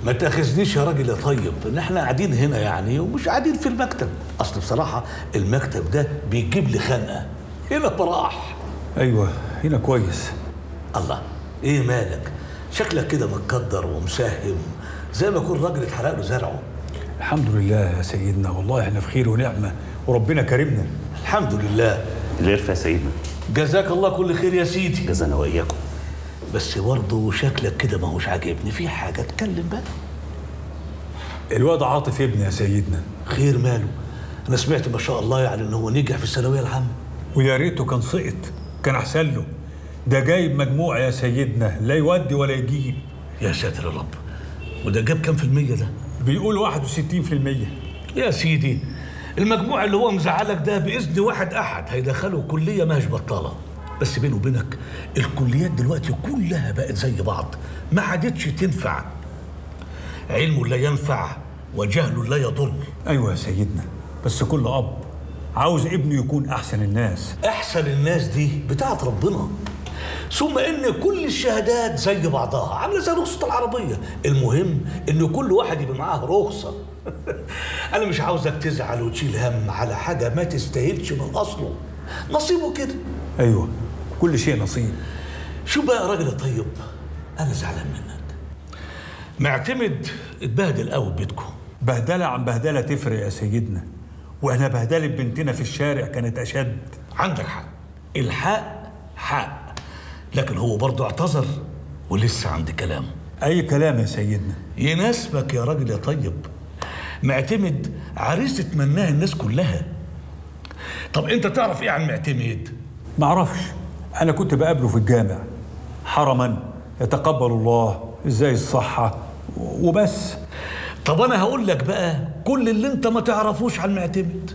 ما تاخذنيش يا راجل يا طيب ان احنا قاعدين هنا يعني ومش قاعدين في المكتب اصل بصراحه المكتب ده بيجيب لي خنقه هنا براح ايوه هنا كويس الله ايه مالك شكلك كده متقدر ومساهم زي ما يكون راجل اتحرق له زرعه الحمد لله يا سيدنا والله احنا في خير ونعمه وربنا كرمنا الحمد لله القرفة يا سيدنا جزاك الله كل خير يا سيدي جزانا وإياكم بس برضه شكلك كده ما هوش عاجبني في حاجه اتكلم بقى الواد عاطف ابني يا سيدنا خير ماله انا سمعت ما شاء الله يعني ان هو نجح في الثانويه العامه ويا ريته كان سقط كان احسن له ده جايب مجموع يا سيدنا لا يودي ولا يجيب يا ساتر يا رب وده جاب كام في المية ده؟ بيقول 61% يا سيدي المجموع اللي هو مزعلك ده بإذن واحد أحد هيدخله كلية ماهيش بطالة بس بيني وبينك الكليات دلوقتي كلها بقت زي بعض ما عادتش تنفع علم لا ينفع وجهل لا يضر ايوه يا سيدنا بس كل اب عاوز ابنه يكون احسن الناس أحسن الناس دي بتاعت ربنا ثم ان كل الشهادات زي بعضها عامله زي رخصه العربيه المهم ان كل واحد يبقى معاه رخصه انا مش عاوزك تزعل وتشيل هم على حاجه ما تستاهلش من اصله نصيبه كده ايوه كل شيء نصيب شو بقى يا راجل طيب انا زعلان منك معتمد اتبهدل قوي بيتكم بهدله عن بهدله تفرق يا سيدنا واحنا بهدله بنتنا في الشارع كانت اشد عندك حق الحق حق لكن هو برضه اعتذر ولسه عند كلامه اي كلام يا سيدنا يناسبك يا راجل يا طيب معتمد عريس تتمناها الناس كلها طب انت تعرف ايه عن معتمد معرفش انا كنت بقابله في الجامع حرما يتقبل الله ازاي الصحه وبس طب انا هقول لك بقى كل اللي انت ما تعرفوش عن معتمد